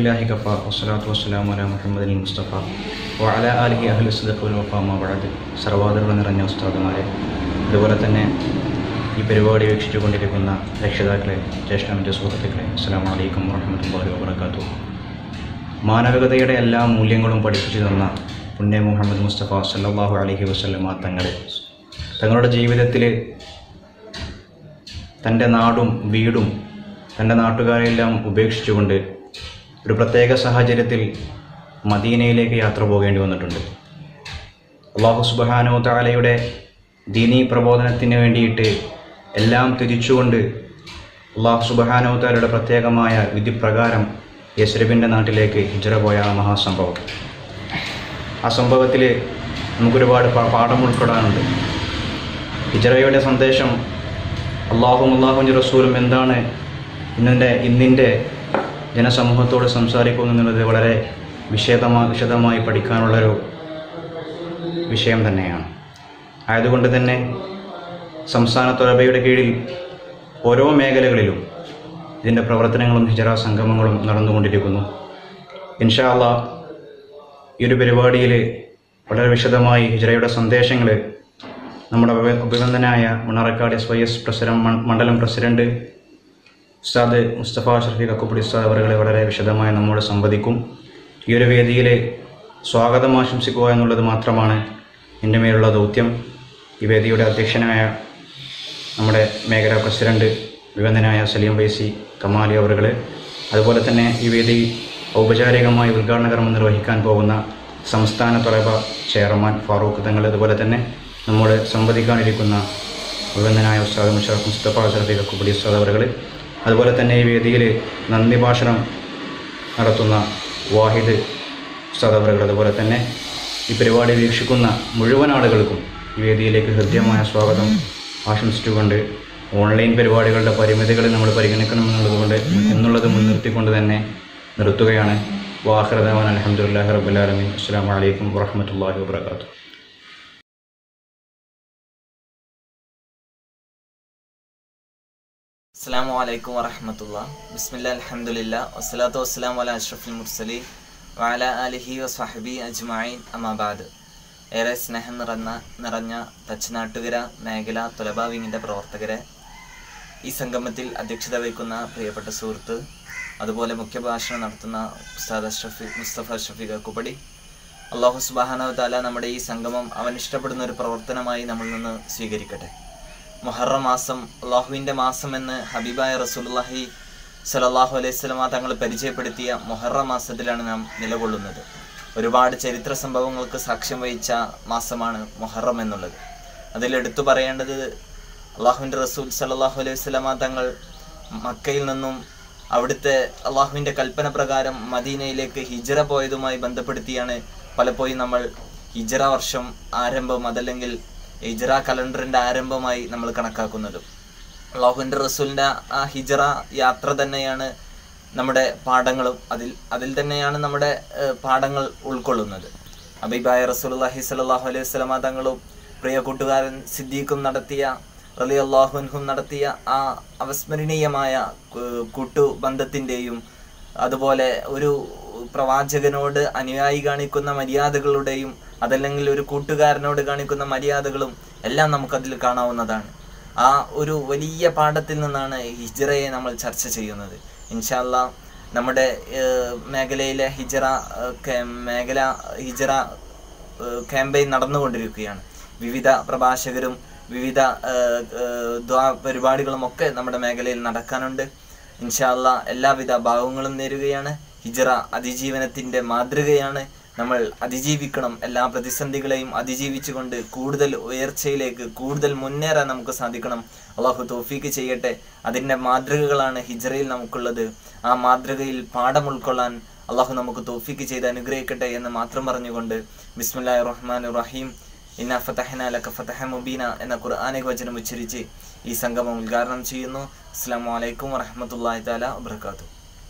لله كفى والصلاة والسلام على محمد المصطفى وعلى آله أهل الصدق والوفا ما بعد സർവാദരവ് നിറഞ്ഞ ഉസ്താദുമാരെ അതുപോലെ തന്നെ ഈ പരിപാടി വീക്ഷിച്ചുകൊണ്ടിരിക്കുന്ന രക്ഷിതാക്കളെ ജ്യേഷ്ഠമിൻ്റെ സുഹൃത്തുക്കളെ അസ്സാം വലൈക്കും വാഹമത്തല്ലാഹി വാബർക്കാത്തു മാനവികതയുടെ എല്ലാ മൂല്യങ്ങളും പഠിപ്പിച്ചു തന്ന പുണ്യ മുഹമ്മദ് മുസ്തഫ സല്ലാഹു അലഹി വസ്ലമ തങ്ങൾ തങ്ങളുടെ ജീവിതത്തിൽ തൻ്റെ നാടും വീടും തൻ്റെ നാട്ടുകാരെല്ലാം ഉപേക്ഷിച്ചുകൊണ്ട് ഒരു പ്രത്യേക സാഹചര്യത്തിൽ മദീനയിലേക്ക് യാത്ര പോകേണ്ടി വന്നിട്ടുണ്ട് അള്ളാഹു സുബാനോ താലയുടെ ദീനീ പ്രബോധനത്തിന് വേണ്ടിയിട്ട് എല്ലാം തിരിച്ചുകൊണ്ട് അള്ളാഹു സുബാനോ താലയുടെ പ്രത്യേകമായ വിധിപ്രകാരം യസ്രബിൻ്റെ നാട്ടിലേക്ക് ഹിജറ പോയ ആ മഹാസംഭവം ആ സംഭവത്തിൽ നമുക്കൊരുപാട് പാ- പാഠം ഉൾപ്പെടാനുണ്ട് ഹിജറയുടെ സന്ദേശം അള്ളാഹും അള്ളാഹുവിൻ്റെ റസൂലും എന്താണ് ഇന്നിൻ്റെ ഇന്നിൻ്റെ ജനസമൂഹത്തോട് സംസാരിക്കുന്നു എന്നുള്ളത് വളരെ വിശദമായി വിശദമായി പഠിക്കാനുള്ളൊരു വിഷയം തന്നെയാണ് ആയതുകൊണ്ട് തന്നെ സംസ്ഥാന തൊലബയുടെ കീഴിൽ ഓരോ മേഖലകളിലും ഇതിൻ്റെ പ്രവർത്തനങ്ങളും ഹിജറ സംഗമങ്ങളും നടന്നുകൊണ്ടിരിക്കുന്നു ഇൻഷാ അള്ളാ ഈ ഒരു പരിപാടിയിൽ വളരെ വിശദമായി ഹിജറയുടെ സന്ദേശങ്ങൾ നമ്മുടെ അഭി- അഭിനന്ദനായ Mannarkkad S Y S president മണ്ഡലം പ്രസിഡന്റ് ഉസ്താദ് മുസ്തഫ ഷഫീഖ് അക്കുപ്പടി ഉസ്താദ് അവരുകളെ വളരെ വിശദമായി നമ്മോട് സംവദിക്കും ഈ ഒരു വേദിയിൽ സ്വാഗതം ആശംസിക്കുക എന്നുള്ളത് മാത്രമാണ് എൻ്റെ മേലുള്ള ദൗത്യം ഈ വേദിയുടെ അധ്യക്ഷനായ നമ്മുടെ മേഖലാ പ്രസിഡന്റ് വിവന്ദനായ സലീം വൈസി കമാലി അവറുകൾ അതുപോലെ തന്നെ ഈ വേദി ഔപചാരികമായി ഉദ്ഘാടന കർമ്മം നിർവഹിക്കാൻ പോകുന്ന സംസ്ഥാന തൊലബ ചെയർമാൻ ഫാറൂഖ് തങ്ങൾ അതുപോലെ തന്നെ നമ്മോട് സംവദിക്കാനിരിക്കുന്ന വിവന്ദനായ ഉസ്താദ് മുഷറഫ് മുസ്തഫ ഷറഫീഖ് കുബടി ഉസ്താദ് അവറുകൾ അതുപോലെ തന്നെ ഈ വേദിയിൽ നന്ദി ഭാഷണം നടത്തുന്ന വാഹിദ് ഉസ്താദ് അവറുകൾ അതുപോലെ തന്നെ ഈ പരിപാടി വീക്ഷിക്കുന്ന മുഴുവൻ ആളുകൾക്കും ഈ വേദിയിലേക്ക് ഹൃദ്യമായ സ്വാഗതം ആശംസിച്ചുകൊണ്ട് ഓൺലൈൻ പരിപാടികളുടെ പരിമിതികൾ നമ്മൾ പരിഗണിക്കണം എന്നുള്ളതുകൊണ്ട് എന്നുള്ളത് മുൻനിർത്തിക്കൊണ്ട് തന്നെ നിർത്തുകയാണ് വാഹൃദാൻ അലഹമുല്ലാഹി റബുലാലമീൻ അസ്സാം വലൈക്കും വാഹമത്തല്ലാഹി വാബർക്കാത്തു അസ്സാം വലൈക്കും വറഹമത്തുള്ള ബിസ്മില്ല അലഹമുല്ല വസ്സലാത്തു വസ്സലാം വല അഷ്റഫുൽ മുർസലി വാല അലിഹി വസ്വഹബി അജ്മായിൻ അമാബാദ് ഏറെ സ്നേഹം നിറഞ്ഞ നിറഞ്ഞ തച്ചനാട്ടുകര മേഖല തുലബാവിങ്ങിൻ്റെ പ്രവർത്തകരെ ഈ സംഗമത്തിൽ അധ്യക്ഷത വഹിക്കുന്ന പ്രിയപ്പെട്ട സുഹൃത്ത് അതുപോലെ മുഖ്യഭാഷണം നടത്തുന്ന ഉസ്താദ് അഷ്റഫി മുസ്തഫ ഷഫീഖ് കുപ്പടി അള്ളാഹു സുബാനവ് താല നമ്മുടെ ഈ സംഗമം അവൻ ഇഷ്ടപ്പെടുന്ന ഒരു പ്രവർത്തനമായി നമ്മളിൽ നിന്ന് സ്വീകരിക്കട്ടെ മുഹറം മാസം അള്ളാഹുവിൻ്റെ മാസം എന്ന് ഹബീബായ റസൂലുള്ളാഹി സലല്ലാഹു അലൈഹി സ്വലമ തങ്ങൾ പരിചയപ്പെടുത്തിയ മുഹറം മാസത്തിലാണ് നാം നിലകൊള്ളുന്നത് ഒരുപാട് ചരിത്ര സംഭവങ്ങൾക്ക് സാക്ഷ്യം വഹിച്ച മാസമാണ് മുഹറം എന്നുള്ളത് അതിൽ എടുത്തു പറയേണ്ടത് അള്ളാഹുവിൻ്റെ റസൂൽ സലല്ലാഹു അലൈഹി സ്വലമ തങ്ങൾ മക്കയിൽ നിന്നും അവിടുത്തെ അള്ളാഹുവിൻ്റെ കൽപ്പന പ്രകാരം മദീനയിലേക്ക് ഹിജറ പോയതുമായി ബന്ധപ്പെടുത്തിയാണ് പലപ്പോഴും നമ്മൾ ഹിജറ വർഷം ആരംഭം അതല്ലെങ്കിൽ ഹിജറ കലണ്ടറിൻ്റെ ആരംഭമായി നമ്മൾ കണക്കാക്കുന്നത് അള്ളാഹുവിൻ്റെ റസൂലിൻ്റെ ആ ഹിജറ യാത്ര തന്നെയാണ് നമ്മുടെ പാഠങ്ങളും അതിൽ അതിൽ തന്നെയാണ് നമ്മുടെ ഏഹ്, പാഠങ്ങൾ ഉൾക്കൊള്ളുന്നത് അബിബായ റസൂലുള്ളാഹി സ്വല്ലല്ലാഹു അലൈഹി വസല്ലമ തങ്ങളും പ്രിയ കൂട്ടുകാരൻ സിദ്ദീഖും നടത്തിയ റലി അള്ളാഹുൻഹും നടത്തിയ ആ അവസ്മരണീയമായ കു- കൂട്ടുബന്ധത്തിൻ്റെയും അതുപോലെ ഒരു പ്രവാചകനോട് അനുയായി കാണിക്കുന്ന മര്യാദകളുടെയും അതല്ലെങ്കിൽ ഒരു കൂട്ടുകാരനോട് കാണിക്കുന്ന മര്യാദകളും എല്ലാം നമുക്കതിൽ കാണാവുന്നതാണ് ആ ഒരു വലിയ പാഠത്തിൽ നിന്നാണ് ഹിജറയെ നമ്മൾ ചർച്ച ചെയ്യുന്നത് ഇൻഷാല്ല നമ്മുടെ ഏഹ്, മേഖലയിലെ ഹിജറ ഏഹ്, കെ- മേഖല ഹിജറ ഏഹ്, ക്യാമ്പയിൻ നടന്നുകൊണ്ടിരിക്കുകയാണ് വിവിധ പ്രഭാഷകരും വിവിധ ഏഹ്, ഏഹ്, ദ്വാ പരിപാടികളും ഒക്കെ നമ്മുടെ മേഖലയിൽ നടക്കാനുണ്ട് ഇൻഷാല്ല എല്ലാവിധ ഭാവങ്ങളും നേരുകയാണ് ഹിജറ അതിജീവനത്തിന്റെ മാതൃകയാണ് നമ്മൾ അതിജീവിക്കണം എല്ലാ പ്രതിസന്ധികളെയും അതിജീവിച്ചുകൊണ്ട് കൂടുതൽ ഉയർച്ചയിലേക്ക് കൂടുതൽ മുന്നേറാൻ നമുക്ക് സാധിക്കണം അള്ളാഹു തോഫീക്ക് ചെയ്യട്ടെ അതിൻ്റെ മാതൃകകളാണ് ഹിജറയിൽ നമുക്കുള്ളത് ആ മാതൃകയിൽ പാഠം ഉൾക്കൊള്ളാൻ അള്ളാഹു നമുക്ക് തോഫീക്ക് ചെയ്ത് അനുഗ്രഹിക്കട്ടെ എന്ന് മാത്രം പറഞ്ഞുകൊണ്ട് ബിസ്മില്ലാഹി റഹ്മാൻ റഹീം ഇന്ന ഫതഹന ലക ഫതഹ മുബീന എന്ന ഖുർആാനിക വചനം ഉച്ചരിച്ച് ഈ സംഗമം ഉദ്ഘാടനം ചെയ്യുന്നു അസ്സാം വലൈക്കും വറഹമത്തല്ലാഹി താല വബർക്കാത്തു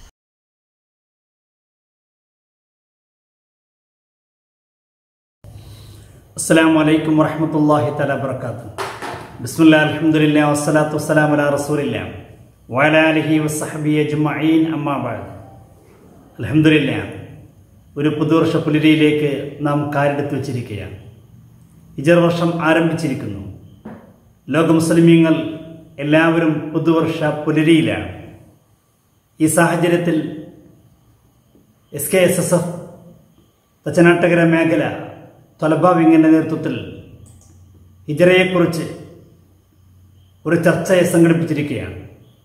അസ്സാം വലൈക്കും വറഹമത്തല്ലാഹി തല വർക്കാത്തു ബിസ്മില്ലാ അൽഹംദുലില്ലാ വസ്സലാത്തു വസ്സലാം അലാ റസൂലില്ലാ വഅലാ ആലിഹി വസ്സഹബി അജ്മഈൻ അമ്മാ ബഅദ് അലഹമില്ല ഒരു പുതുവർഷ പുലരിയിലേക്ക് നാം കാരെടുത്ത് വച്ചിരിക്കുകയാണ് ഹിജർ വർഷം ആരംഭിച്ചിരിക്കുന്നു ലോക മുസ്ലിമീങ്ങൾ എല്ലാവരും പുതുവർഷ പുലരിയിലാണ് ഈ സാഹചര്യത്തിൽ S K S S F Thachanattukara മേഖല തൊലബ വിങ്ങിൻ്റെ നേതൃത്വത്തിൽ ഹിജറയെക്കുറിച്ച് ഒരു ചർച്ചയെ സംഘടിപ്പിച്ചിരിക്കുകയാണ്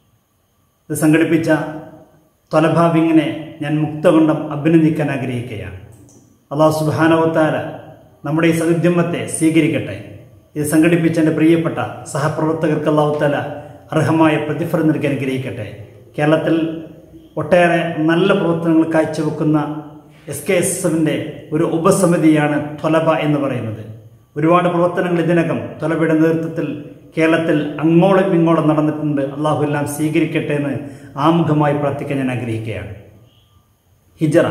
ഇത് സംഘടിപ്പിച്ച തൊലബ വിങ്ങിനെ ഞാൻ മുക്തകൊണ്ടം അഭിനന്ദിക്കാൻ ആഗ്രഹിക്കുകയാണ് അള്ളാഹു സുബാനവത്താല നമ്മുടെ ഈ സതുദ്യമത്തെ സ്വീകരിക്കട്ടെ ഇത് സംഘടിപ്പിച്ച എൻ്റെ പ്രിയപ്പെട്ട സഹപ്രവർത്തകർക്ക് അള്ളാഹുത്താല അർഹമായ പ്രതിഫലം നൽകി അനുഗ്രഹിക്കട്ടെ കേരളത്തിൽ ഒട്ടേറെ നല്ല പ്രവർത്തനങ്ങൾ കാഴ്ചവെക്കുന്ന എസ് കെ എസ് എഫിൻ്റെ ഒരു ഉപസമിതിയാണ് ത്വലബ എന്ന് പറയുന്നത് ഒരുപാട് പ്രവർത്തനങ്ങൾ ഇതിനകം ത്വലബയുടെ നേതൃത്വത്തിൽ കേരളത്തിൽ അങ്ങോളം ഇങ്ങോളം നടന്നിട്ടുണ്ട് അള്ളാഹു എല്ലാം സ്വീകരിക്കട്ടെ എന്ന് ആമുഖമായി പ്രാർത്ഥിക്കാൻ ഞാൻ ആഗ്രഹിക്കുകയാണ് ഹിജറ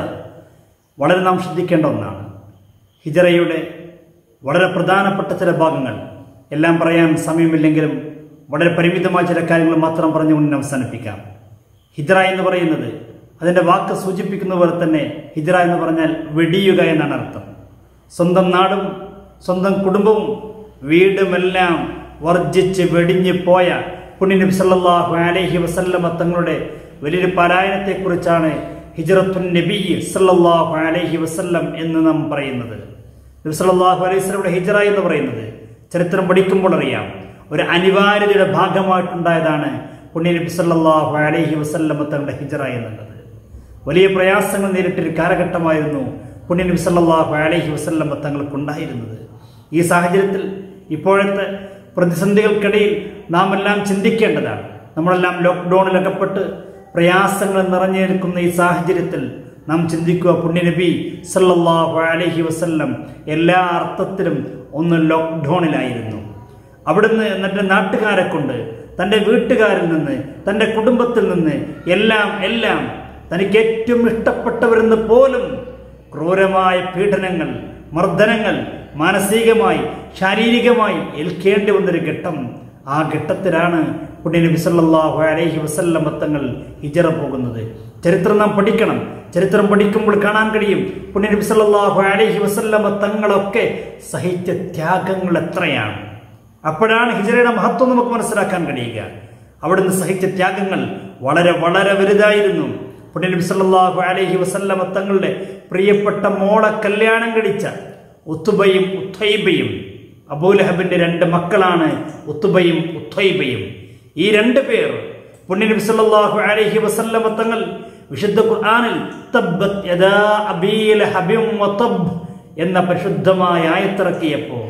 വളരെ നാം ശ്രദ്ധിക്കേണ്ട ഒന്നാണ് ഹിജറയുടെ വളരെ പ്രധാനപ്പെട്ട ചില ഭാഗങ്ങൾ എല്ലാം പറയാൻ സമയമില്ലെങ്കിലും വളരെ പരിമിതമായ ചില കാര്യങ്ങൾ മാത്രം പറഞ്ഞുകൊണ്ട് അവസാനിപ്പിക്കാം ഹിജറ എന്ന് പറയുന്നത് അതിൻ്റെ വാക്ക് സൂചിപ്പിക്കുന്ന പോലെ തന്നെ ഹിജറ എന്ന് പറഞ്ഞാൽ വെടിയുക എന്നാണ് അർത്ഥം സ്വന്തം നാടും സ്വന്തം കുടുംബവും വീടുമെല്ലാം വർജിച്ച് വെടിഞ്ഞ് പോയ പുണ്യനബി സല്ലല്ലാഹു അലൈഹി വസല്ലമ തങ്ങളുടെ വലിയൊരു പലായനത്തെക്കുറിച്ചാണ് ഹിജറത്തുൻ നബി സല്ലല്ലാഹു അലൈഹി വസല്ലം എന്ന് നാം പറയുന്നത് നബി സല്ലല്ലാഹു അലൈഹി വസല്ലമയുടെ ഹിജറ എന്ന് പറയുന്നത് ചരിത്രം പഠിക്കുമ്പോൾ അറിയാം ഒരു അനിവാര്യതയുടെ ഭാഗമായിട്ടുണ്ടായതാണ് പുണ്യനബി സല്ലല്ലാഹു അലൈഹി വസല്ലമ തങ്ങളുടെ ഹിജറ എന്നുള്ളത് വലിയ പ്രയാസങ്ങൾ നേരിട്ടൊരു കാലഘട്ടമായിരുന്നു പുണ്യനബി സല്ലല്ലാഹു അലൈഹി വസല്ലമ തങ്ങൾക്കുണ്ടായിരുന്നത് ഈ സാഹചര്യത്തിൽ ഇപ്പോഴത്തെ പ്രതിസന്ധികൾക്കിടയിൽ നാം എല്ലാം ചിന്തിക്കേണ്ടതാണ് നമ്മളെല്ലാം ലോക്ക്ഡൌണിൽ അകപ്പെട്ട് പ്രയാസങ്ങൾ നിറഞ്ഞു നിൽക്കുന്ന ഈ സാഹചര്യത്തിൽ നാം ചിന്തിക്കുക പുണ്യനബി സല്ലല്ലാഹു അലൈഹി വസല്ലം എല്ലാ അർത്ഥത്തിലും ഒന്ന് ലോക്ക്ഡൌണിലായിരുന്നു അവിടുന്ന് എന്നിട്ട് നാട്ടുകാരെ കൊണ്ട് തൻ്റെ വീട്ടുകാരിൽ നിന്ന് തൻ്റെ കുടുംബത്തിൽ നിന്ന് എല്ലാം എല്ലാം തനിക്ക് ഏറ്റവും ഇഷ്ടപ്പെട്ടവരെന്ന് പോലും ക്രൂരമായ പീഡനങ്ങൾ മർദ്ദനങ്ങൾ മാനസികമായി ശാരീരികമായി ഏൽക്കേണ്ടി വന്നൊരു ഘട്ടം ആ ഘട്ടത്തിലാണ് പുണ്യനബി സല്ലല്ലാഹു അലൈഹി വസല്ലം തങ്ങൾ ഹിജറ പോകുന്നത് ചരിത്രം നാം പഠിക്കണം ചരിത്രം പഠിക്കുമ്പോൾ കാണാൻ കഴിയും പുണ്യനബി സല്ലല്ലാഹു അലൈഹി വസല്ലം തങ്ങളൊക്കെ സഹിച്ച ത്യാഗങ്ങൾ എത്രയാണ് അപ്പോഴാണ് ഹിജറയുടെ മഹത്വം നമുക്ക് മനസ്സിലാക്കാൻ കഴിയുക അവിടുന്ന് സഹിച്ച ത്യാഗങ്ങൾ വളരെ വളരെ വലുതായിരുന്നു പുണ്യനബി സല്ലല്ലാഹു അലൈഹി വസല്ലമ തങ്ങളുടെ പ്രിയപ്പെട്ട മോളെ കല്യാണം കഴിച്ച ഉത്തുബയും ഉത്തൈബയും അബൂലഹബിന്റെ രണ്ട് മക്കളാണ് ഉത്തുബയും ഉത്തൈബയും ഈ രണ്ട് പേർ പുണ്യനബി സല്ലല്ലാഹു അലൈഹി വസല്ലമ തങ്ങൾ വിശുദ്ധ ഖുർആനിൽ തബ്ബത് യദാ അബീ ലഹബിൻ വതബ് എന്ന പരിശുദ്ധമായ ആയത്തിറക്കിയപ്പോൾ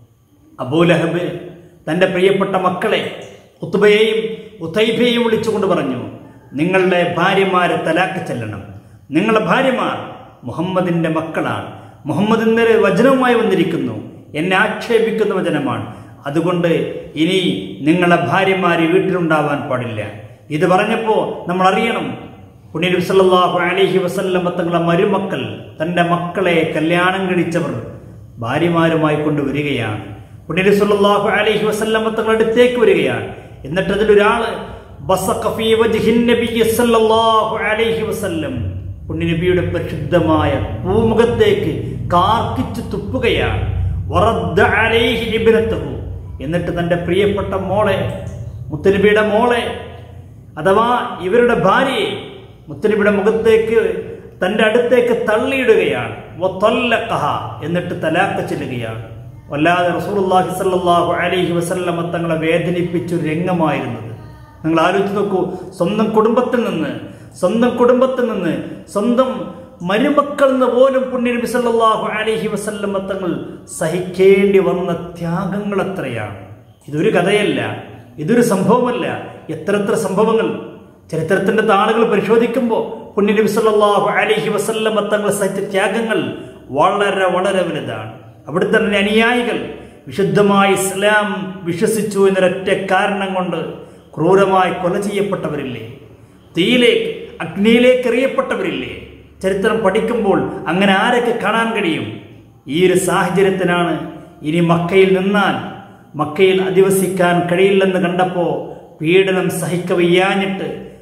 അബൂലഹബ് തൻ്റെ പ്രിയപ്പെട്ട മക്കളെ ഉത്തുബയെയും ഉത്തൈബയെയും വിളിച്ചുകൊണ്ട് പറഞ്ഞു നിങ്ങളുടെ ഭാര്യമാരെ തലാക്ക് ചെല്ലണം നിങ്ങളുടെ ഭാര്യമാർ മുഹമ്മദിന്റെ മക്കളാണ് മുഹമ്മദ് ഇന്നലെ വചനവുമായി വന്നിരിക്കുന്നു എന്നെ ആക്ഷേപിക്കുന്ന വചനമാണ് അതുകൊണ്ട് ഇനി നിങ്ങളുടെ ഭാര്യമാര് വീട്ടിലുണ്ടാവാൻ പാടില്ല ഇത് പറഞ്ഞപ്പോൾ നമ്മൾ അറിയണം പുണ്യനബി സല്ലല്ലാഹു അലൈഹി വസല്ലം തങ്ങളുടെ മരുമക്കൾ തൻ്റെ മക്കളെ കല്യാണം കഴിച്ചവർ ഭാര്യമാരുമായി കൊണ്ടുവരികയാണ് പുണ്യനബി സല്ലല്ലാഹു അലൈഹി വസല്ലം തങ്ങളുടെ അടുത്തേക്ക് വരികയാണ് എന്നിട്ട് അതിലൊരാള് ബസഖ ഫീ വജ്ഹിൻ നബിയ്യി സല്ലല്ലാഹു അലൈഹി വസല്ലം പുണ്യനബിയുടെ പരിശുദ്ധമായ പൂമുഖത്തേക്ക് കാർക്കിച്ചു തുപ്പുകയാണ് വറദ്ദ അലൈഹി ഇബ്നത്തഹു എന്നിട്ട് തന്റെ പ്രിയപ്പെട്ട മോളെ മുത്തനബിയുടെ മോളെ അഥവാ ഇവരുടെ ഭാര്യയെ മുത്തനബിയുടെ മുഖത്തേക്ക് തന്റെ അടുത്തേക്ക് തള്ളിയിടുകയാണ് വത്തൊല്ലഖഹ എന്നിട്ട് തലാക്ക് ചെല്ലുകയാണ് വല്ലാതെ റസൂലുള്ളാഹി സ്വല്ലല്ലാഹു അലൈഹി വസല്ലമ തങ്ങളെ വേദനിപ്പിച്ചൊരു രംഗമായിരുന്നത് നിങ്ങൾ ആലോചിച്ച് നോക്കൂ സ്വന്തം കുടുംബത്തിൽ നിന്ന് സ്വന്തം കുടുംബത്തിൽ നിന്ന് സ്വന്തം മരുമക്കൾ എന്ന് പോലും പുണ്യനബി സല്ലല്ലാഹു അലൈഹി വസല്ലമ തങ്ങൾ സഹിക്കേണ്ടി വന്ന ത്യാഗങ്ങൾ എത്രയാണ് ഇതൊരു കഥയല്ല ഇതൊരു സംഭവമല്ല എത്ര എത്ര സംഭവങ്ങൾ ചരിത്രത്തിന്റെ താളുകൾ പരിശോധിക്കുമ്പോൾ പുണ്യനബി സല്ലല്ലാഹു അലൈഹി വസല്ലമ തങ്ങൾ സഹിച്ച ത്യാഗങ്ങൾ വളരെ വളരെ വലുതാണ് അവിടുത്തെ തന്നെ അനുയായികൾ വിശുദ്ധമായ ഇസ്ലാം വിശ്വസിച്ചു എന്നൊരൊറ്റ കാരണം കൊണ്ട് ക്രൂരമായി കൊല ചെയ്യപ്പെട്ടവരില്ലേ തീയിലേക്ക് അഗ്നിയിലേക്ക് എറിയപ്പെട്ടവരില്ലേ ചരിത്രം പഠിക്കുമ്പോൾ അങ്ങനെ ആരൊക്കെ കാണാൻ കഴിയും ഈ ഒരു സാഹചര്യത്തിനാണ് ഇനി മക്കയിൽ നിന്നാൽ മക്കയിൽ അധിവസിക്കാൻ കഴിയില്ലെന്ന് കണ്ടപ്പോൾ പീഡനം സഹിക്കവയ്യാഞ്ഞിട്ട്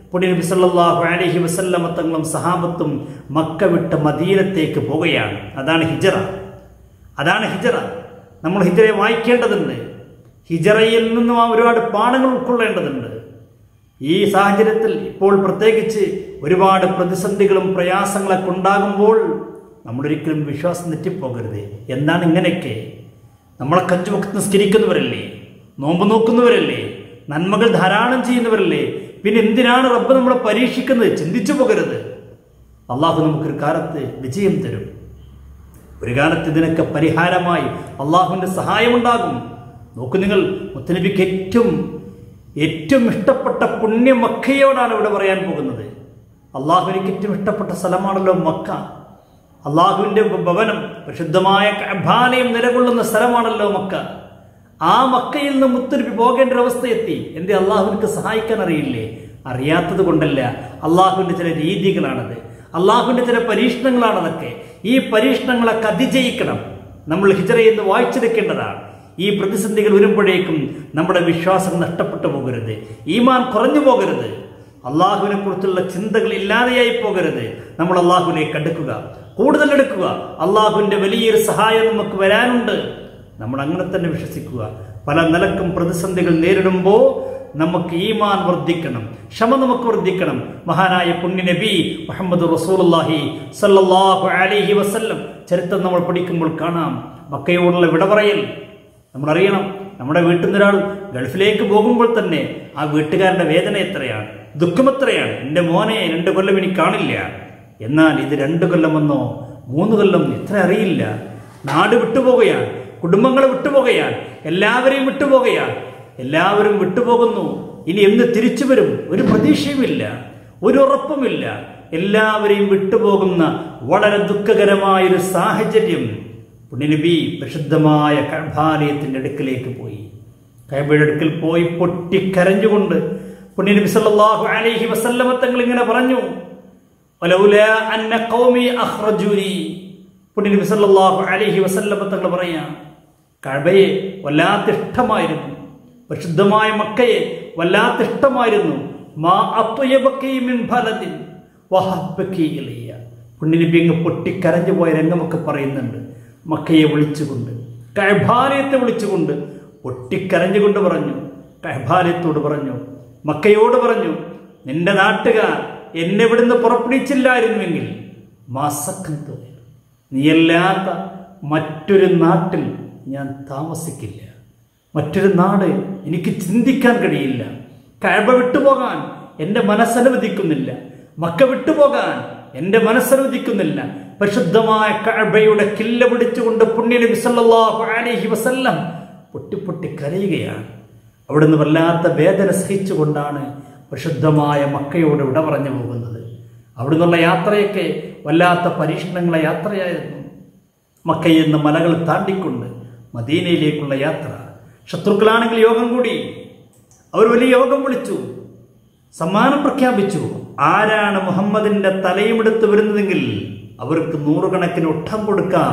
പുണ്യ നബി സല്ലല്ലാഹു അലൈഹി വസല്ലമ തങ്ങളും സഹാബത്തും മക്ക വിട്ട് മദീനത്തേക്ക് പോവുകയാണ് അതാണ് ഹിജറ അതാണ് ഹിജറ നമ്മൾ ഹിജറയെ വായിക്കേണ്ടതുണ്ട് ഹിജറയിൽ നിന്നും ആ ഒരുപാട് പാഠങ്ങൾ ഉൾക്കൊള്ളേണ്ടതുണ്ട് ഈ സാഹചര്യത്തിൽ ഇപ്പോൾ പ്രത്യേകിച്ച് ഒരുപാട് പ്രതിസന്ധികളും പ്രയാസങ്ങളൊക്കെ ഉണ്ടാകുമ്പോൾ നമ്മളൊരിക്കലും വിശ്വാസം തെറ്റിപ്പോകരുത് എന്താണ് ഇങ്ങനെയൊക്കെ നമ്മളെ കഞ്ചു വക്ത് നിസ്കരിക്കുന്നവരല്ലേ നോമ്പ് നോക്കുന്നവരല്ലേ നന്മകൾ ധാരാളം ചെയ്യുന്നവരല്ലേ പിന്നെ എന്തിനാണ് റബ്ബ് നമ്മളെ പരീക്ഷിക്കുന്നത് ചിന്തിച്ചു പോകരുത് അള്ളാഹു നമുക്കൊരു കാലത്ത് വിജയം തരും ഒരു കാലത്ത് ഇതിനൊക്കെ പരിഹാരമായി അള്ളാഹുവിൻ്റെ സഹായമുണ്ടാകും നോക്കൂ നിങ്ങൾ മുത്തനബിക്ക് ഏറ്റവും ഏറ്റവും ഇഷ്ടപ്പെട്ട പുണ്യ മക്കയോടാണ് ഇവിടെ പറയാൻ പോകുന്നത് അള്ളാഹുവിനിക്ക് ഏറ്റവും ഇഷ്ടപ്പെട്ട സ്ഥലമാണല്ലോ മക്ക അള്ളാഹുവിൻ്റെ ഭവനം പ്രസിദ്ധമായ കഅബാലയം നിലകൊള്ളുന്ന സ്ഥലമാണല്ലോ മക്ക ആ മക്കയിൽ നിന്ന് മുത്തനബി പോകേണ്ട ഒരു അവസ്ഥയെത്തി എന്തേ അള്ളാഹുവിനക്ക് സഹായിക്കാൻ അറിയില്ലേ അറിയാത്തത് കൊണ്ടല്ല അള്ളാഹുവിൻ്റെ ചില രീതികളാണത് അള്ളാഹുവിൻ്റെ ചില പരീക്ഷണങ്ങളാണതൊക്കെ ഈ പരീക്ഷണങ്ങളൊക്കെ അതിജയിക്കണം നമ്മൾ ഹിജറയെന്ന് വായിച്ചെടുക്കേണ്ടതാണ് ഈ പ്രതിസന്ധികൾ വരുമ്പോഴേക്കും നമ്മുടെ വിശ്വാസം നഷ്ടപ്പെട്ടു പോകരുത് ഈമാൻ കുറഞ്ഞു പോകരുത് അള്ളാഹുവിനെ കുറിച്ചുള്ള ചിന്തകൾ ഇല്ലാതെയായി പോകരുത് നമ്മൾ അള്ളാഹുവിലേക്ക് അടുക്കുക കൂടുതൽ എടുക്കുക അള്ളാഹുവിൻ്റെ വലിയൊരു സഹായം നമുക്ക് വരാനുണ്ട് നമ്മൾ അങ്ങനെ തന്നെ വിശ്വസിക്കുക പല നിലക്കും പ്രതിസന്ധികൾ നേരിടുമ്പോൾ നമുക്ക് ഈമാൻ വർദ്ധിക്കണം ക്ഷമ നമുക്ക് വർദ്ധിക്കണം മഹാനായ പുണ്യ നബി മുഹമ്മദ് റസൂലുള്ളാഹി സല്ലല്ലാഹു അലൈഹി വസല്ലം ചരിത്രം നമ്മൾ പഠിക്കുമ്പോൾ കാണാം മക്കയോടുള്ള വിട പറയൽ നമ്മൾ അറിയണം നമ്മുടെ വീട്ടിൽ നിന്നൊരാൾ ഗൾഫിലേക്ക് പോകുമ്പോൾ തന്നെ ആ വീട്ടുകാരുടെ വേദന എത്രയാണ് ദുഃഖം എത്രയാണ് എൻ്റെ മോനെ രണ്ട് കൊല്ലം ഇനി കാണില്ല എന്നാൽ ഇത് രണ്ട് കൊല്ലമെന്നോ മൂന്ന് കൊല്ലം ഇത്ര അറിയില്ല നാട് വിട്ടുപോകുകയാണ് കുടുംബങ്ങളെ വിട്ടുപോകുകയാണ് എല്ലാവരെയും വിട്ടുപോകുകയാണ് എല്ലാവരും വിട്ടുപോകുന്നു ഇനി എന്ന് തിരിച്ചു വരും ഒരു പ്രതീക്ഷയുമില്ല ഒരു ഉറപ്പുമില്ല എല്ലാവരെയും വിട്ടുപോകുന്ന വളരെ ദുഃഖകരമായൊരു സാഹചര്യം പുണ്യനബി പ്രസിദ്ധമായ കഴഭാലയത്തിൻ്റെ അടുക്കിലേക്ക് പോയി കഴബയുടെ അടുക്കൽ പോയി പൊട്ടിക്കരഞ്ഞുകൊണ്ട് പുണ്യനബി സല്ലല്ലാഹു അലൈഹി വസല്ലമ തങ്ങൾ ഇങ്ങനെ പറഞ്ഞു വലൗലാ അന്ന ഖൗമി അഖ്റജൂനി പുണ്യനബി സല്ലല്ലാഹു അലൈഹി വസല്ലമ തങ്ങൾ പറയാം കഴബയെ വല്ലാത്ത ഇഷ്ടമായിരുന്നു പരിശുദ്ധമായ മക്കയെ വല്ലാത്ത ഇഷ്ടമായിരുന്നു മാ അത്വയബക്കി മിൻ ഫലദിൻ വഹബ്ബക്കി ഇലയ്യ പുണ്യനബി അങ്ങ് പൊട്ടിക്കരഞ്ഞു പോയ രംഗമൊക്കെ പറയുന്നുണ്ട് മക്കയെ വിളിച്ചുകൊണ്ട് കഴഭാലയത്തെ വിളിച്ചുകൊണ്ട് പൊട്ടിക്കരഞ്ഞുകൊണ്ട് പറഞ്ഞു കഴഭാലയത്തോട് പറഞ്ഞു മക്കയോട് പറഞ്ഞു നിന്റെ നാട്ടുകാർ എന്നെ ഇവിടുന്ന് പുറപ്പെടുവിച്ചില്ലായിരുന്നുവെങ്കിൽ മാസക്കന്തു നീയല്ലാത്ത മറ്റൊരു നാട്ടിൽ ഞാൻ താമസിക്കില്ല മറ്റൊരു നാട് എനിക്ക് ചിന്തിക്കാൻ കഴിയില്ല കഴബ വിട്ടുപോകാൻ എൻ്റെ മനസ്സനുവദിക്കുന്നില്ല മക്ക വിട്ടുപോകാൻ എൻ്റെ മനസ്സനുവദിക്കുന്നില്ല പരിശുദ്ധമായ കഴബയുടെ കില്ല പിടിച്ചുകൊണ്ട് പുണ്യനബി സല്ലല്ലാഹു അലൈഹി വസല്ലം പൊട്ടി പൊട്ടി കരയുകയാണ് അവിടുന്ന് വല്ലാത്ത വേദന സഹിച്ചുകൊണ്ടാണ് പരിശുദ്ധമായ മക്കയോട് വിട പറഞ്ഞു പോകുന്നത് അവിടുന്നുള്ള യാത്രയൊക്കെ വല്ലാത്ത പരീക്ഷണങ്ങളെ യാത്രയായിരുന്നു മക്കയിൽ നിന്ന് മലകൾ താണ്ടിക്കൊണ്ട് മദീനയിലേക്കുള്ള യാത്ര ശത്രുക്കളാണെങ്കിൽ യോഗം കൂടി അവർ വലിയ യോഗം വിളിച്ചു സമ്മാനം പ്രഖ്യാപിച്ചു ആരാണ് മുഹമ്മദിന്റെ തലയുമെടുത്ത് വരുന്നതെങ്കിൽ അവർക്ക് നൂറുകണക്കിന് ഒട്ടം കൊടുക്കാം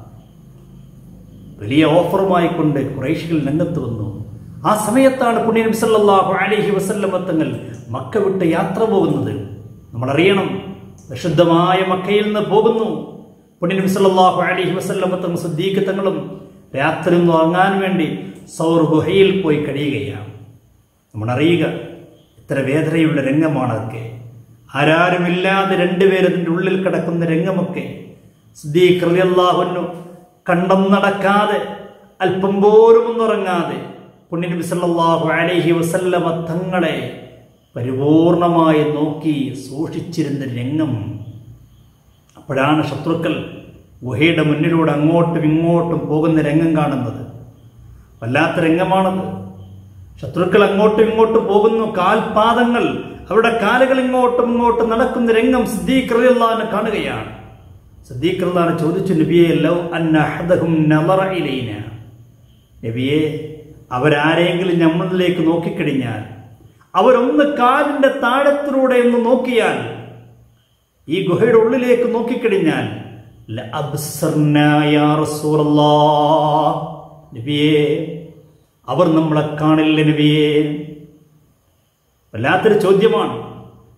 വലിയ ഓഫറുമായി കൊണ്ട് കുറേശികൾ രംഗത്ത് വന്നു ആ സമയത്താണ് പുണ്യ നബി സല്ലല്ലാഹു അലൈഹി വസല്ലമ തങ്ങൾ മക്ക വിട്ട് യാത്ര പോകുന്നത് നമ്മൾ അറിയണം വിശുദ്ധമായ മക്കയിൽ നിന്ന് പോകുന്നു പുണ്യ നബി സല്ലല്ലാഹു അലൈഹി വസല്ലമ തങ്ങൾ സിദ്ദീഖ് തങ്ങളും രാത്രി ഒന്ന് ഉറങ്ങാൻ വേണ്ടി സൗർ ഗുഹയിൽ പോയി കഴിയുകയാണ് നമ്മൾ അറിയുക ഇത്ര വേദനയുള്ള രംഗമാണ് അതൊക്കെ ആരാരുമില്ലാതെ രണ്ടുപേരതിൻ്റെ ഉള്ളിൽ കിടക്കുന്ന രംഗമൊക്കെ സിദ്ദീഖ് റളിയല്ലാഹുവിനു കണ്ടം നടക്കാതെ അല്പം പോലും ഒന്നുറങ്ങാതെ പുണ്യനബി സല്ലല്ലാഹു അലൈഹി വസല്ലമ തങ്ങളെ പരിപൂർണമായി നോക്കി സൂക്ഷിച്ചിരുന്ന രംഗം അപ്പോഴാണ് ശത്രുക്കൾ ഗുഹയുടെ മുന്നിലൂടെ അങ്ങോട്ടും ഇങ്ങോട്ടും പോകുന്ന രംഗം കാണുന്നത് വല്ലാത്ത രംഗമാണത് ശത്രുക്കൾ അങ്ങോട്ടും ഇങ്ങോട്ടും പോകുന്നു കാൽപാദങ്ങൾ അവരുടെ കാലുകൾ ഇങ്ങോട്ടും ഇങ്ങോട്ടും നടക്കുന്ന രംഗം സിദ്ദീഖ് റളിയല്ലാഹു കാണുകയാണ് സിദ്ദീഖ് റളിയല്ലാഹു ചോദിച്ചു നബിയെ ലൗ അന്ന അഹദഹും നളറ ഇലൈന നബിയെ അവരാരെങ്കിലും നമ്മളിലേക്ക് നോക്കിക്കഴിഞ്ഞാൽ അവരൊന്ന് കാലിന്റെ താഴത്തിലൂടെ ഒന്ന് നോക്കിയാൽ ഈ ഗുഹയുടെ ഉള്ളിലേക്ക് നോക്കിക്കഴിഞ്ഞാൽ ലഅബ്സർനാ യാ റസൂലല്ലാഹ്. നബിയേ അവർ നമ്മളെ കാണില്ല നബിയേ വല്ലാത്തൊരു ചോദ്യമാണ്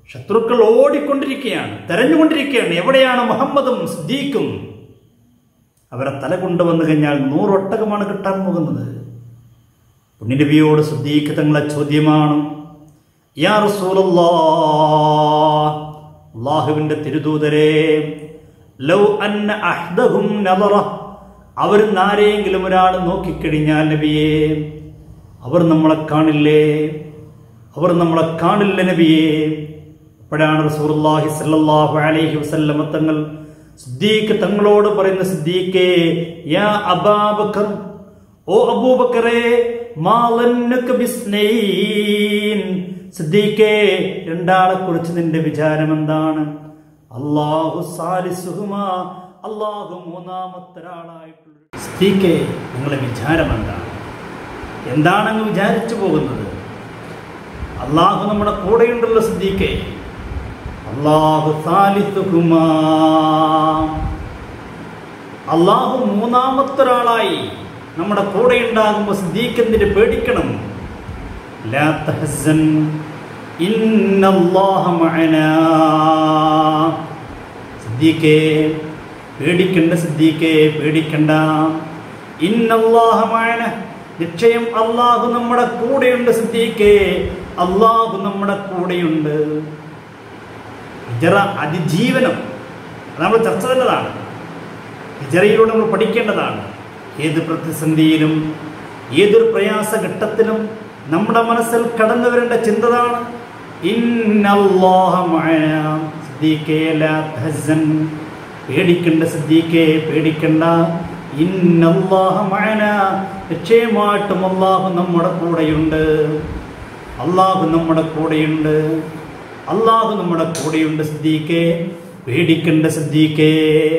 ശത്രുക്കൾ ഓടിക്കൊണ്ടിരിക്കുകയാണ് തെരഞ്ഞുകൊണ്ടിരിക്കുകയാണ് എവിടെയാണ് മുഹമ്മദും സിദ്ദീഖും അവരെ തല കൊണ്ടുവന്നു കഴിഞ്ഞാൽ നൂറൊട്ടകമാണ് കിട്ടാൻ പോകുന്നത് പുണ്യനബിയോട് സിദ്ദീഖ് തങ്ങളെ ചോദ്യമാണ് യാ റസൂലല്ലാ അള്ളാഹുവിന്റെ തിരുദൂതരെ ലൗ അന്ന അഹ്ദഹും നദറ അവർ ആരെങ്കിലും ഒരാൾ നോക്കിക്കഴിഞ്ഞാൽ നബിയെ അവർ നമ്മളെ കാണില്ലേ അവർ നമ്മളെ കാണില്ല നബിയെ അപ്പോഴാണ് റസൂലുള്ളാഹി സ്വല്ലല്ലാഹു അലൈഹി വസല്ലമ തങ്ങൾ സിദ്ദീഖ് തങ്ങളോട് പറയുന്ന സിദ്ദീഖേ യാ അബാബക്കർ ഓ അബൂബക്കറേ മാലന്നക ബിസ്നൈൻ സിദ്ദീഖേ രണ്ടാളെ കുറിച്ച് നിന്റെ വിചാരം എന്താണ് അല്ലാഹു സാലിസുഹുമാ അല്ലാഹു മൂന്നാമത്തെ ഒരാളായിട്ടുള്ള സിദ്ദീഖേ നിങ്ങളുടെ വിചാരം എന്താണ് എന്താണെന്ന് വിചാരിച്ചു പോകുന്നത് അള്ളാഹു നമ്മുടെ കൂടെയുണ്ടല്ലോ സിദ്ദീഖേ അള്ളാഹു സാലിസുഹുമാ അള്ളാഹു മൂന്നാമത്തെ ഒരാളായി നമ്മുടെ കൂടെ ഉണ്ടാകുമ്പോൾ സിദ്ദീഖെന്തിന് പേടിക്കണം ലാ തഹസൻ ഇന്നല്ലാഹ മഅനാ സിദ്ദീഖേ പേടിക്കണ്ട സിദ്ദീഖേ പേടിക്കണ്ട ഇന്നല്ലാഹ മഅന നിശ്ചയം അള്ളാഹു നമ്മുടെ കൂടെയുണ്ട് സിദ്ദീഖേ അള്ളാഹു നമ്മുടെ കൂടെയുണ്ട് ഹിജറ അതിജീവനം അത് നമ്മൾ ചർച്ച തന്നതാണ് ഹിജറയിലൂടെ നമ്മൾ പഠിക്കേണ്ടതാണ് ഏത് പ്രതിസന്ധിയിലും ഏതൊരു പ്രയാസ ഘട്ടത്തിലും നമ്മുടെ മനസ്സിൽ കടന്നു വരേണ്ട ചിന്തതാണ് ഇന്നല്ലാഹ മഅനാ. സിദ്ദീഖേ ലാ തഹസൻ. പേടിക്കണ്ട സിദ്ദീഖേ പേടിക്കണ്ട ഇന്നല്ലാഹ മഅനാ. നിശ്ചയമായിട്ടും അള്ളാഹു നമ്മുടെ കൂടെയുണ്ട് അള്ളാഹു നമ്മുടെ കൂടെയുണ്ട് അള്ളാഹു നമ്മുടെ കൂടെയുണ്ട് സിദ്ദീഖേ പേടിക്കണ്ട സിദ്ദീഖേ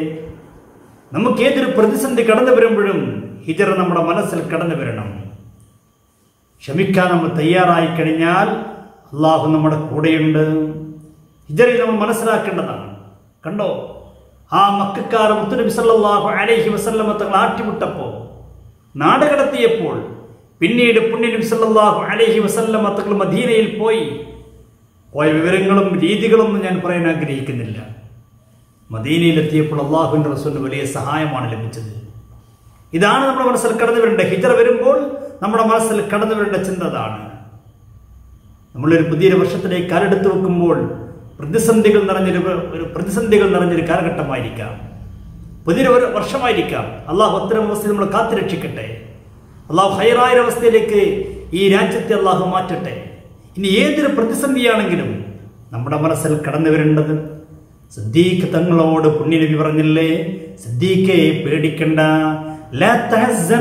നമുക്ക് ഏതൊരു പ്രതിസന്ധി കടന്നു വരുമ്പോഴും ഹിജറ നമ്മുടെ മനസ്സിൽ കടന്നു വരണം ക്ഷമിക്കാൻ നമ്മൾ തയ്യാറായി കഴിഞ്ഞാൽ അള്ളാഹു നമ്മുടെ കൂടെയുണ്ട് ഹിജറയിൽ നമ്മൾ മനസ്സിലാക്കേണ്ടതാണ് കണ്ടോ ആ മക്കാർ മുത്തുനബി സല്ലല്ലാഹു അലൈഹി വസല്ലമ തങ്ങൾ ആട്ടിവിട്ടപ്പോൾ നാട് കടത്തിയപ്പോൾ പിന്നീട് പുണ്യനബി സല്ലല്ലാഹു അലൈഹി വസല്ലമ തങ്ങൾ മദീനയിൽ പോയി പോയ വിവരങ്ങളും രീതികളൊന്നും ഞാൻ പറയാൻ ആഗ്രഹിക്കുന്നില്ല മദീനയിലെത്തിയപ്പോൾ അള്ളാഹുവിൻ്റെ റസൂലിന് വലിയ സഹായമാണ് ലഭിച്ചത് ഇതാണ് നമ്മുടെ മനസ്സിൽ കടന്നു വരേണ്ട ഹിജറ വരുമ്പോൾ നമ്മുടെ മനസ്സിൽ കടന്നു വരേണ്ട ചിന്ത അതാണ് നമ്മളൊരു പുതിയൊരു വർഷത്തിലേക്ക് കാലെടുത്ത് വെക്കുമ്പോൾ പ്രതിസന്ധികൾ നിറഞ്ഞൊരു ഒരു പ്രതിസന്ധികൾ നിറഞ്ഞൊരു കാലഘട്ടമായിരിക്കാം പുതിയൊരു ഒരു വർഷമായിരിക്കാം അള്ളാഹു അത്തരം അവസ്ഥയിൽ നമ്മൾ കാത്തുരക്ഷിക്കട്ടെ അള്ളാഹു ഹൈറായ അവസ്ഥയിലേക്ക് ഈ രാജ്യത്തെ അള്ളാഹു മാറ്റട്ടെ ഇനി ഏതൊരു പ്രതിസന്ധിയാണെങ്കിലും നമ്മുടെ മനസ്സിൽ കടന്നു വരേണ്ടത് സിദ്ദീഖ് തങ്ങളോട് പുണ്യനബി പറഞ്ഞില്ലേ സിദ്ദീഖെ പേടിക്കണ്ട ലാ തഹസൻ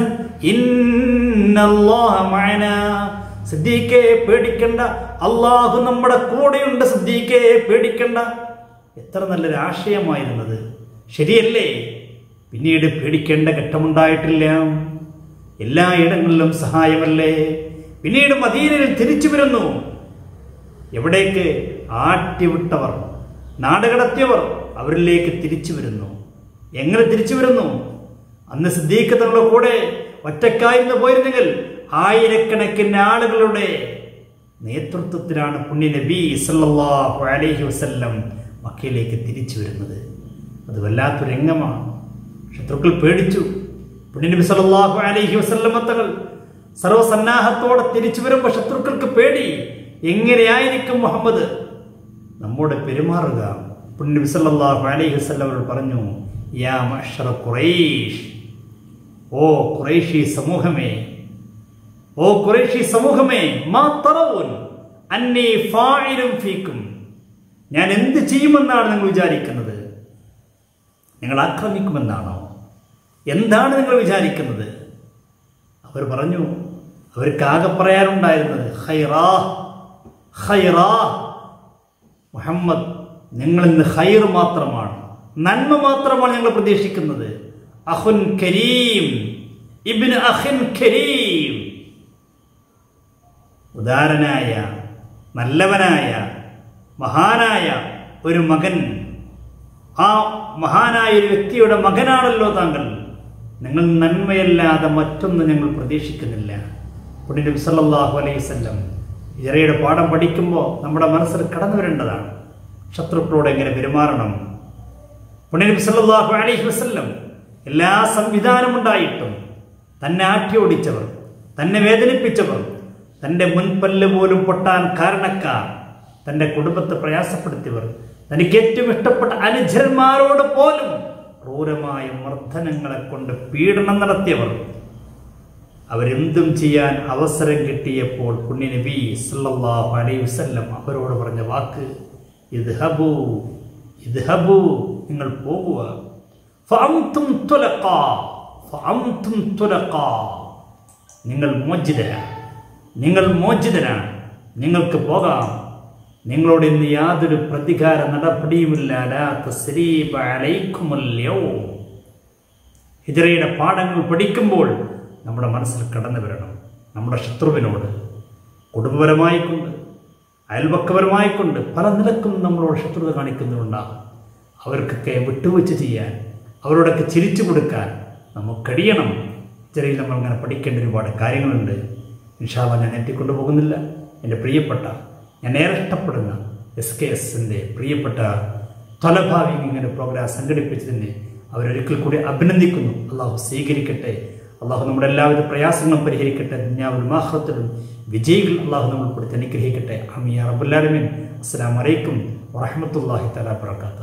ഇന്നല്ലാഹ മഅനാ സിദ്ദീഖെ പേടിക്കണ്ട അള്ളാഹു നമ്മുടെ കൂടെയുണ്ട് സിദ്ദീഖെ പേടിക്കണ്ട എത്ര നല്ലൊരു ആശയമായിരുന്നത് ശരിയല്ലേ പിന്നീട് പേടിക്കേണ്ട ഘട്ടമുണ്ടായിട്ടില്ല എല്ലായിടങ്ങളിലും സഹായമല്ലേ പിന്നീട് മദീനയിൽ തിരിച്ചു വരുന്നു എവിടേക്ക് ആട്ടിവിട്ടവർ നാടുകടത്തിയവർ അവരിലേക്ക് തിരിച്ചു വരുന്നു എങ്ങനെ തിരിച്ചു വരുന്നു അന്ന് സിദ്ദീഖ് തങ്ങളുടെ കൂടെ ഒറ്റക്കായിരുന്നു പോയിരുന്നെങ്കിൽ ആയിരക്കണക്കിന് ആളുകളുടെ നേതൃത്വത്തിലാണ് പുണ്യ നബി സല്ലല്ലാഹു അലൈഹി വസല്ലം മക്കയിലേക്ക് തിരിച്ചു വരുന്നത് അത് വല്ലാത്തൊരു രംഗമാണ് ശത്രുക്കൾ പേടിച്ചു പുണ്യ നബി സല്ലല്ലാഹു അലൈഹി വസല്ലം തങ്ങൾ സർവസന്നാഹത്തോടെ തിരിച്ചു വരുമ്പോൾ ശത്രുക്കൾക്ക് പേടി എങ്ങനെയായിരിക്കും മുഹമ്മദ് നമ്മോട് പെരുമാറുക പുണ്യ സല്ലല്ലാഹു അലൈഹി വസല്ലം അവർ പറഞ്ഞു യാ മഅ്ശറ ഖുറൈഷ് ഓ ഖുറൈശി സമൂഹമേ ഓ ഖുറൈശി സമൂഹമേ മാ തറവുൻ അന്നീ ഫാഇലും ഫീക്കും ഞാൻ എന്ത് ചെയ്യുമെന്നാണ് നിങ്ങൾ വിചാരിക്കുന്നത് നിങ്ങൾ ആക്രമിക്കുമെന്നാണോ എന്താണ് നിങ്ങൾ വിചാരിക്കുന്നത് അവർ പറഞ്ഞു അവർക്ക് ആകെ പറയാനുണ്ടായിരുന്നത് ഹൈറാ ഹൈറാ മുഹമ്മദ് നിങ്ങൾ ഇന്ന് ഹൈർ മാത്രമാണ് നന്മ മാത്രമാണ് ഞങ്ങൾ പ്രതീക്ഷിക്കുന്നത് അഹുൻ കരീം ഇബിന് അഹിൻ കരീം ഉദാരനായ നല്ലവനായ മഹാനായ ഒരു മകൻ ആ മഹാനായ ഒരു വ്യക്തിയുടെ മകനാണല്ലോ താങ്കൾ നിങ്ങൾ നന്മയല്ലാതെ മറ്റൊന്നും ഞങ്ങൾ പ്രതീക്ഷിക്കുന്നില്ല പുണ്യ നബി സല്ലല്ലാഹു അലൈഹി വസല്ലം ഇജറയുടെ പാഠം പഠിക്കുമ്പോൾ നമ്മുടെ മനസ്സിൽ കടന്നു വരേണ്ടതാണ് ശത്രുക്കളോട് എങ്ങനെ പെരുമാറണം പുണ്യനബി സല്ലല്ലാഹു അലൈഹി വസല്ലം എല്ലാ സംവിധാനമുണ്ടായിട്ടും തന്നെ ആട്ടിയോടിച്ചവർ തന്നെ വേദനിപ്പിച്ചവർ തൻ്റെ മുൻപല്ല് പോലും പൊട്ടാൻ കാരണക്കാർ തൻ്റെ കുടുംബത്തെ പ്രയാസപ്പെടുത്തിയവർ തനിക്ക് ഏറ്റവും ഇഷ്ടപ്പെട്ട അനുജന്മാരോട് പോലും ക്രൂരമായ മർദ്ദനങ്ങളെ കൊണ്ട് പീഡനം നടത്തിയവർ അവരെന്തും ചെയ്യാൻ അവസരം കിട്ടിയപ്പോൾ പുണ്യ നബി സല്ലല്ലാഹു അലൈഹി വസല്ലം അവരോട് പറഞ്ഞ വാക്ക് ഇദ്ഹബു ഇദ്ഹബു നിങ്ങൾ പോകുക ഫഅംതും തുലഖാ ഫഅംതും തുലഖാ നിങ്ങൾ മോചിതരാണ് നിങ്ങൾ മോചിതരാണ് നിങ്ങൾക്ക് പോകാം നിങ്ങളോട് ഇന്ന് യാതൊരു പ്രതികാര നടപടിയുമില്ല ലാ തസ്രീബ അലൈക്കുമുൽ യൗം ഹിജറയുടെ പാഠങ്ങൾ പഠിക്കുമ്പോൾ നമ്മുടെ മനസ്സിൽ കടന്നു വരണം നമ്മുടെ ശത്രുവിനോട് കുടുംബപരമായിക്കൊണ്ട് അയൽപക്കപരമായിക്കൊണ്ട് പല നിലക്കും നമ്മളോട് ശത്രുത കാണിക്കുന്നുണ്ടാകും അവർക്കൊക്കെ വിട്ടുവെച്ച് ചെയ്യാൻ അവരോടൊക്കെ ചിരിച്ചു കൊടുക്കാൻ നമുക്ക് കഴിയണം ഹിജറയിൽ നമ്മൾ അങ്ങനെ പഠിക്കേണ്ട ഒരുപാട് കാര്യങ്ങളുണ്ട് ഇൻഷാല്ല ഞാൻ എത്തിക്കൊണ്ടു പോകുന്നില്ല എൻ്റെ പ്രിയപ്പെട്ട ഞാൻ ഏറെ ഇഷ്ടപ്പെടുന്ന എസ് കെ എസിൻ്റെ പ്രിയപ്പെട്ട തൊലഭാവി ഇങ്ങനെ പ്രോഗ്രാം സംഘടിപ്പിച്ചതിനെ അവരൊരിക്കൽ കൂടി അഭിനന്ദിക്കുന്നു അള്ളാഹു സ്വീകരിക്കട്ടെ അള്ളാഹു നമ്മുടെ എല്ലാവിധ പ്രയാസങ്ങളും പരിഹരിക്കട്ടെ ദുനിയാവിലും ആഹ്റത്തിലും വിജയികൾ അള്ളാഹു നമ്മൾ കൊടുത്ത് അനുഗ്രഹിക്കട്ടെ അമിയ റബുല്ലാലമിൻ അസ്സാം വലൈക്കും വറഹമത്തല്ലാഹി തലാ വർക്കാത്തു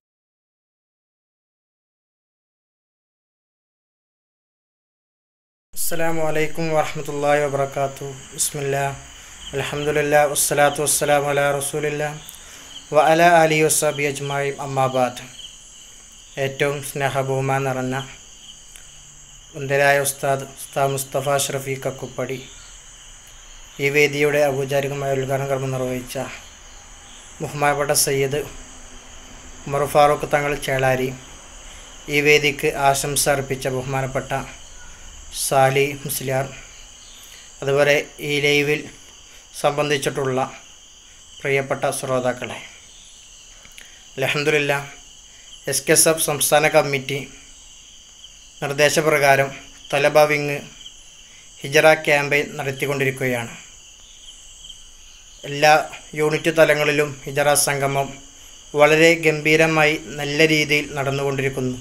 അസ്സാം വലൈക്കും വാഹമത്തല്ലാ വാബർക്കാത്തു ബിസ്മില്ല അലഹമുല്ല വസ്സലാത്തു വസ്സലാം അല റസൂലില്ല വ അല അലി വസാബി അജ്മായി അമ്മാബാദ് ഏറ്റവും സ്നേഹബഹുമാൻ നിറഞ്ഞ മുന്തരായ ഉസ്താദ് ഉസ്താദ് മുസ്തഫ ഷറഫി കക്കുപ്പടി ഈ വേദിയുടെ ഔപചാരികമായ ഉദ്ഘാടന കർമ്മം നിർവഹിച്ച ബഹുമാനപ്പെട്ട സയ്യിദ് ഉമർ ഫാറൂഖ് തങ്ങൾ ചേളാരി ഈ വേദിക്ക് ആശംസ അർപ്പിച്ച ബഹുമാനപ്പെട്ട സാലി മുസ്ലിയാർ അതുപോലെ ഈ ലൈവിൽ സംബന്ധിച്ചിട്ടുള്ള പ്രിയപ്പെട്ട ശ്രോതാക്കളെ അലഹമില്ല എസ് കെ എസ് എഫ് സംസ്ഥാന കമ്മിറ്റി നിർദ്ദേശപ്രകാരം തലബ വിങ് ഹിജറ ക്യാമ്പയിൻ നടത്തിക്കൊണ്ടിരിക്കുകയാണ് എല്ലാ യൂണിറ്റ് തലങ്ങളിലും ഹിജറ സംഗമം വളരെ ഗംഭീരമായി നല്ല രീതിയിൽ നടന്നുകൊണ്ടിരിക്കുന്നു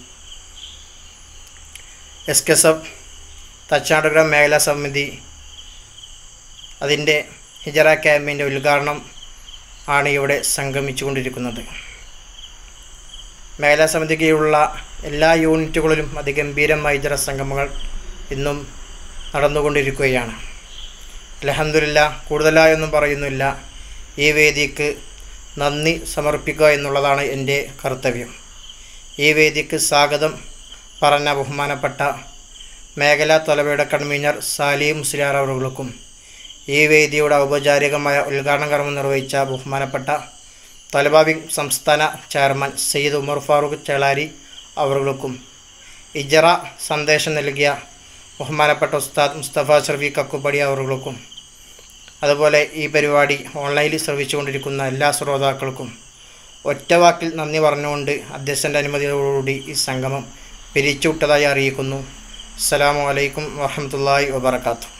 S K S F Thachadukara മേഖലാ സമിതി അതിൻ്റെ ഹിജറ ക്യാമ്പിൻ്റെ ഉദ്ഘാടനം ആണ് ഇവിടെ സംഗമിച്ചു കൊണ്ടിരിക്കുന്നത് മേഖലാ സമിതിക്കുള്ള എല്ലാ യൂണിറ്റുകളിലും അതിഗംഭീരമായ ഹിജറ സംഗമങ്ങൾ ഇന്നും നടന്നുകൊണ്ടിരിക്കുകയാണ് അലഹമില്ല കൂടുതലായൊന്നും പറയുന്നില്ല ഈ വേദിക്ക് നന്ദി സമർപ്പിക്കുക എന്നുള്ളതാണ് എൻ്റെ കർത്തവ്യം ഈ വേദിക്ക് സ്വാഗതം പറഞ്ഞ ബഹുമാനപ്പെട്ട മേഖലാ തൊലവയുടെ കൺവീനർ സാലിം മുസ്ലിയാർ അവറുകൾക്കും ഈ വേദിയുടെ ഔപചാരികമായ ഉദ്ഘാടന കർമ്മം നിർവഹിച്ച ബഹുമാനപ്പെട്ട തലബാബി സംസ്ഥാന ചെയർമാൻ സയ്യിദ് ഉമർ ഫാറൂഖ് ചേളാരി അവറുകൾക്കും ഇജറ സന്ദേശം നൽകിയ ബഹുമാനപ്പെട്ട ഉസ്താദ് മുസ്തഫ ഷർഫി കക്കുപടി അവറുകൾക്കും അതുപോലെ ഈ പരിപാടി ഓൺലൈനിൽ ശ്രവിച്ചുകൊണ്ടിരിക്കുന്ന എല്ലാ ശ്രോതാക്കൾക്കും ഒറ്റവാക്കിൽ നന്ദി പറഞ്ഞുകൊണ്ട് അധ്യക്ഷൻ്റെ അനുമതിയോടുകൂടി ഈ സംഗമം പിരിച്ചുവിട്ടതായി അറിയിക്കുന്നു അസ്സലാമു അലൈക്കും വറഹമത്തല്ലാഹി വബർക്കാത്തു